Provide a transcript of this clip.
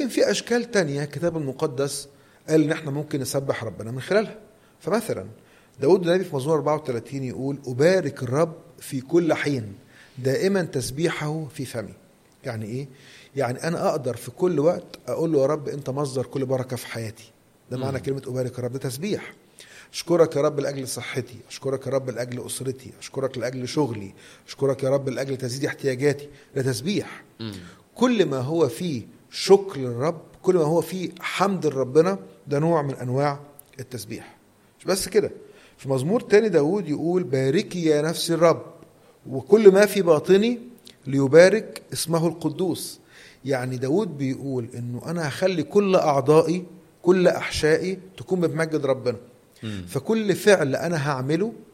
لكن في اشكال تانية الكتاب المقدس قال ان احنا ممكن نسبح ربنا من خلالها فمثلا داود النبي في مزمور 34 يقول أبارك الرب في كل حين دائما تسبيحه في فمي يعني ايه يعني انا اقدر في كل وقت اقول له يا رب انت مصدر كل بركه في حياتي ده معنى مم. كلمه ابارك الرب ده تسبيح اشكرك يا رب لاجل صحتي اشكرك يا رب لاجل اسرتي اشكرك لاجل شغلي اشكرك يا رب لاجل تسديد احتياجاتي ده تسبيح مم. كل ما هو فيه شكر للرب كل ما هو فيه حمد لربنا ده نوع من انواع التسبيح مش بس كده في مزمور تاني داود يقول باركي يا نفسي الرب وكل ما في باطني ليبارك اسمه القدوس يعني داود بيقول انه انا هخلي كل اعضائي كل احشائي تكون بتمجد ربنا مم. فكل فعل انا هعمله